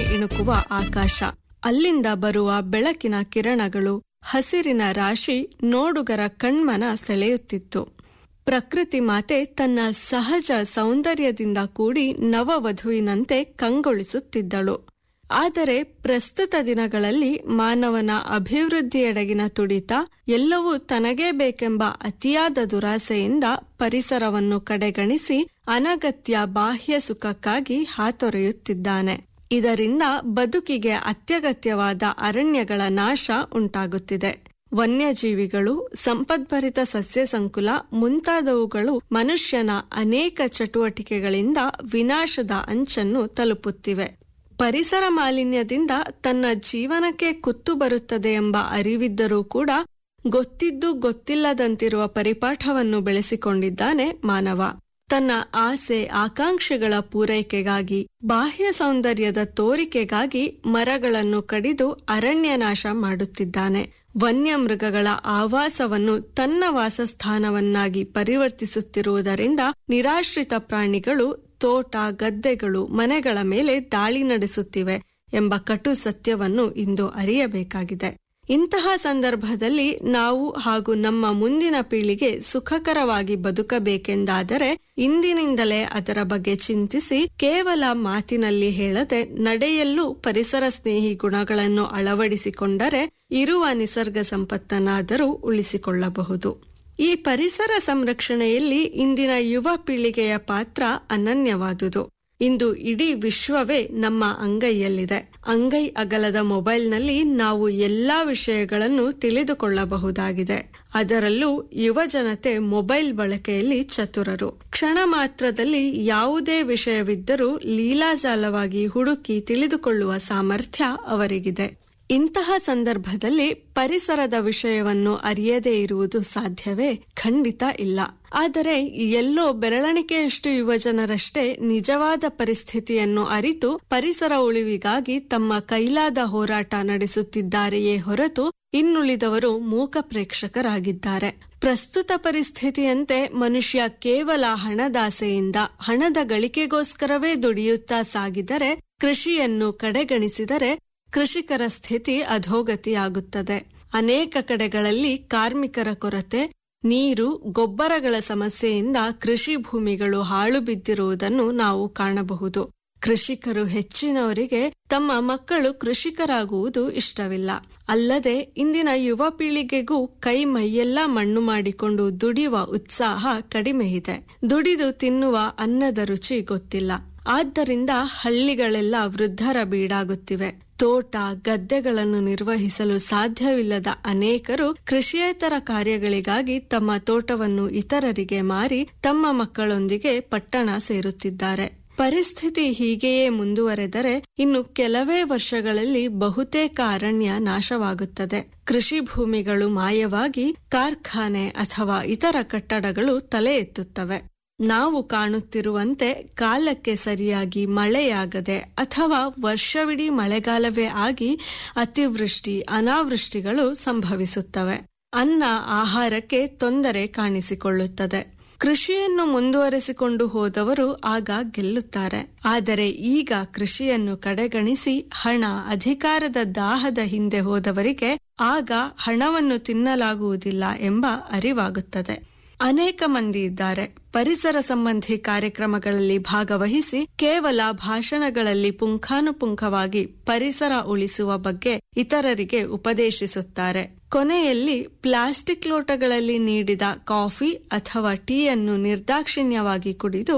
ಇಣುಕುವ ಆಕಾಶ ಅಲ್ಲಿಂದ ಬರುವ ಬೆಳಕಿನ ಕಿರಣಗಳು ಹಸಿರಿನ ರಾಶಿ ನೋಡುಗರ ಕಣ್ಮನ ಸೆಳೆಯುತ್ತಿತ್ತು ಪ್ರಕೃತಿ ಮಾತೆ ತನ್ನ ಸಹಜ ಸೌಂದರ್ಯದಿಂದ ಕೂಡಿ ನವವಧುವಿನಂತೆ ಕಂಗೊಳಿಸುತ್ತಿದ್ದಳು ಆದರೆ ಪ್ರಸ್ತುತ ದಿನಗಳಲ್ಲಿ ಮಾನವನ ಅಭಿವೃದ್ಧಿಯೆಡೆಗಿನ ತುಡಿತ ಎಲ್ಲವೂ ತನಗೇ ಬೇಕೆಂಬ ಅತಿಯಾದ ದುರಾಸೆಯಿಂದ ಪರಿಸರವನ್ನು ಕಡೆಗಣಿಸಿ ಅನಗತ್ಯ ಬಾಹ್ಯ ಸುಖಕ್ಕಾಗಿ ಹಾತೊರೆಯುತ್ತಿದ್ದಾನೆ ಇದರಿಂದ ಬದುಕಿಗೆ ಅತ್ಯಗತ್ಯವಾದ ಅರಣ್ಯಗಳ ನಾಶ ಉಂಟಾಗುತ್ತಿದೆ ವನ್ಯಜೀವಿಗಳು ಸಂಪದ್ಭರಿತ ಸಸ್ಯ ಸಂಕುಲ ಮುಂತಾದವುಗಳು ಮನುಷ್ಯನ ಅನೇಕ ಚಟುವಟಿಕೆಗಳಿಂದ ವಿನಾಶದ ಅಂಚನ್ನು ತಲುಪುತ್ತಿವೆ ಪರಿಸರ ಮಾಲಿನ್ಯದಿಂದ ತನ್ನ ಜೀವನಕ್ಕೆ ಕುತ್ತು ಬರುತ್ತದೆ ಎಂಬ ಅರಿವಿದ್ದರೂ ಕೂಡ ಗೊತ್ತಿದ್ದು ಗೊತ್ತಿಲ್ಲದಂತಿರುವ ಪರಿಪಾಠವನ್ನು ಬೆಳೆಸಿಕೊಂಡಿದ್ದಾನೆ ಮಾನವ ತನ್ನ ಆಸೆ ಆಕಾಂಕ್ಷೆಗಳ ಪೂರೈಕೆಗಾಗಿ ಬಾಹ್ಯ ಸೌಂದರ್ಯದ ತೋರಿಕೆಗಾಗಿ ಮರಗಳನ್ನು ಕಡಿದು ಅರಣ್ಯನಾಶ ಮಾಡುತ್ತಿದ್ದಾನೆ ವನ್ಯಮೃಗಗಳ ಆವಾಸವನ್ನು ತನ್ನ ವಾಸಸ್ಥಾನವನ್ನಾಗಿ ಪರಿವರ್ತಿಸುತ್ತಿರುವುದರಿಂದ ನಿರಾಶ್ರಿತ ಪ್ರಾಣಿಗಳು ತೋಟ ಗದ್ದೆಗಳು ಮನೆಗಳ ಮೇಲೆ ದಾಳಿ ನಡೆಸುತ್ತಿವೆ ಎಂಬ ಕಟು ಸತ್ಯವನ್ನು ಇಂದು ಅರಿಯಬೇಕಾಗಿದೆ ಇಂತಹ ಸಂದರ್ಭದಲ್ಲಿ ನಾವು ಹಾಗೂ ನಮ್ಮ ಮುಂದಿನ ಪೀಳಿಗೆ ಸುಖಕರವಾಗಿ ಬದುಕಬೇಕೆಂದಾದರೆ ಇಂದಿನಿಂದಲೇ ಅದರ ಬಗ್ಗೆ ಚಿಂತಿಸಿ ಕೇವಲ ಮಾತಿನಲ್ಲಿ ಹೇಳದೆ ನಡೆಯಲ್ಲೂ ಪರಿಸರ ಸ್ನೇಹಿ ಗುಣಗಳನ್ನು ಅಳವಡಿಸಿಕೊಂಡರೆ ಇರುವ ನಿಸರ್ಗ ಸಂಪತ್ತನ್ನಾದರೂ ಉಳಿಸಿಕೊಳ್ಳಬಹುದು ಈ ಪರಿಸರ ಸಂರಕ್ಷಣೆಯಲ್ಲಿ ಇಂದಿನ ಯುವ ಪೀಳಿಗೆಯ ಪಾತ್ರ ಅನನ್ಯವಾದುದು ಇಂದು ಇಡೀ ವಿಶ್ವವೇ ನಮ್ಮ ಅಂಗೈಯಲ್ಲಿದೆ ಅಂಗೈ ಅಗಲದ ಮೊಬೈಲ್ನಲ್ಲಿ ನಾವು ಎಲ್ಲಾ ವಿಷಯಗಳನ್ನು ತಿಳಿದುಕೊಳ್ಳಬಹುದಾಗಿದೆ ಅದರಲ್ಲೂ ಯುವ ಜನತೆ ಮೊಬೈಲ್ ಬಳಕೆಯಲ್ಲಿ ಚತುರರು ಕ್ಷಣ ಮಾತ್ರದಲ್ಲಿ ಯಾವುದೇ ವಿಷಯವಿದ್ದರೂ ಲೀಲಾಜಾಲವಾಗಿ ಹುಡುಕಿ ತಿಳಿದುಕೊಳ್ಳುವ ಸಾಮರ್ಥ್ಯ ಅವರಿಗಿದೆ ಇಂತಹ ಸಂದರ್ಭದಲ್ಲಿ ಪರಿಸರದ ವಿಷಯವನ್ನು ಅರಿಯದೇ ಇರುವುದು ಸಾಧ್ಯವೇ ಖಂಡಿತ ಇಲ್ಲ ಆದರೆ ಎಲ್ಲೋ ಬೆರಳಿಕೆಯಷ್ಟು ಯುವಜನರಷ್ಟೇ ನಿಜವಾದ ಪರಿಸ್ಥಿತಿಯನ್ನು ಅರಿತು ಪರಿಸರ ಉಳಿವಿಗಾಗಿ ತಮ್ಮ ಕೈಲಾದ ಹೋರಾಟ ನಡೆಸುತ್ತಿದ್ದಾರೆಯೇ ಹೊರತು ಇನ್ನುಳಿದವರು ಮೂಕ ಪ್ರೇಕ್ಷಕರಾಗಿದ್ದಾರೆ ಪ್ರಸ್ತುತ ಪರಿಸ್ಥಿತಿಯಂತೆ ಮನುಷ್ಯ ಕೇವಲ ಹಣದಾಸೆಯಿಂದ ಹಣದ ಗಳಿಕೆಗೋಸ್ಕರವೇ ದುಡಿಯುತ್ತಾ ಸಾಗಿದರೆ ಕೃಷಿಯನ್ನು ಕಡೆಗಣಿಸಿದರೆ ಕೃಷಿಕರ ಸ್ಥಿತಿ ಅಧೋಗತಿಯಾಗುತ್ತದೆ ಅನೇಕ ಕಡೆಗಳಲ್ಲಿ ಕಾರ್ಮಿಕರ ಕೊರತೆ ನೀರು ಗೊಬ್ಬರಗಳ ಸಮಸ್ಯೆಯಿಂದ ಕೃಷಿ ಭೂಮಿಗಳು ಹಾಳು ಬಿದ್ದಿರುವುದನ್ನು ನಾವು ಕಾಣಬಹುದು ಕೃಷಿಕರು ಹೆಚ್ಚಿನವರಿಗೆ ತಮ್ಮ ಮಕ್ಕಳು ಕೃಷಿಕರಾಗುವುದು ಇಷ್ಟವಿಲ್ಲ ಅಲ್ಲದೆ ಇಂದಿನ ಯುವ ಪೀಳಿಗೆಗೂ ಕೈ ಮೈಯೆಲ್ಲ ಮಣ್ಣು ಮಾಡಿಕೊಂಡು ದುಡಿಯುವ ಉತ್ಸಾಹ ಕಡಿಮೆ ಇದೆ ದುಡಿದು ತಿನ್ನುವ ಅನ್ನದ ರುಚಿ ಗೊತ್ತಿಲ್ಲ ಆದ್ದರಿಂದ ಹಳ್ಳಿಗಳೆಲ್ಲ ವೃದ್ಧರ ಬೀಡಾಗುತ್ತಿವೆ ತೋಟ ಗದ್ದೆಗಳನ್ನು ನಿರ್ವಹಿಸಲು ಸಾಧ್ಯವಿಲ್ಲದ ಅನೇಕರು ಕೃಷಿಯೇತರ ಕಾರ್ಯಗಳಿಗಾಗಿ ತಮ್ಮ ತೋಟವನ್ನು ಇತರರಿಗೆ ಮಾರಿ ತಮ್ಮ ಮಕ್ಕಳೊಂದಿಗೆ ಪಟ್ಟಣ ಸೇರುತ್ತಿದ್ದಾರೆ ಪರಿಸ್ಥಿತಿ ಹೀಗೆಯೇ ಮುಂದುವರೆದರೆ ಇನ್ನು ಕೆಲವೇ ವರ್ಷಗಳಲ್ಲಿ ಬಹುತೇಕ ಅರಣ್ಯ ನಾಶವಾಗುತ್ತದೆ ಕೃಷಿ ಭೂಮಿಗಳು ಮಾಯವಾಗಿ ಕಾರ್ಖಾನೆ ಅಥವಾ ಇತರ ಕಟ್ಟಡಗಳು ತಲೆ ಎತ್ತುತ್ತವೆ ನಾವು ಕಾಣುತ್ತಿರುವಂತೆ ಕಾಲಕ್ಕೆ ಸರಿಯಾಗಿ ಮಳೆಯಾಗದೆ ಅಥವಾ ವರ್ಷವಿಡೀ ಮಳೆಗಾಲವೇ ಆಗಿ ಅತಿವೃಷ್ಟಿ ಅನಾವೃಷ್ಟಿಗಳು ಸಂಭವಿಸುತ್ತವೆ ಅನ್ನ ಆಹಾರಕ್ಕೆ ತೊಂದರೆ ಕಾಣಿಸಿಕೊಳ್ಳುತ್ತದೆ ಕೃಷಿಯನ್ನು ಮುಂದುವರೆಸಿಕೊಂಡು ಹೋದವರು ಆಗ ಗೆಲ್ಲುತ್ತಾರೆ ಆದರೆ ಈಗ ಕೃಷಿಯನ್ನು ಕಡೆಗಣಿಸಿ ಹಣ ಅಧಿಕಾರದ ದಾಹದ ಹಿಂದೆ ಹೋದವರಿಗೆ ಆಗ ಹಣವನ್ನು ತಿನ್ನಲಾಗುವುದಿಲ್ಲ ಎಂಬ ಅರಿವಾಗುತ್ತದೆ ಅನೇಕ ಮಂದಿ ಇದ್ದಾರೆ ಪರಿಸರ ಸಂಬಂಧಿ ಕಾರ್ಯಕ್ರಮಗಳಲ್ಲಿ ಭಾಗವಹಿಸಿ ಕೇವಲ ಭಾಷಣಗಳಲ್ಲಿ ಪುಂಖಾನುಪುಂಖವಾಗಿ ಪರಿಸರ ಉಳಿಸುವ ಬಗ್ಗೆ ಇತರರಿಗೆ ಉಪದೇಶಿಸುತ್ತಾರೆ ಕೊನೆಯಲ್ಲಿ ಪ್ಲಾಸ್ಟಿಕ್ ಲೋಟಗಳಲ್ಲಿ ನೀಡಿದ ಕಾಫಿ ಅಥವಾ ಟೀಯನ್ನು ನಿರ್ದಾಕ್ಷಿಣ್ಯವಾಗಿ ಕುಡಿದು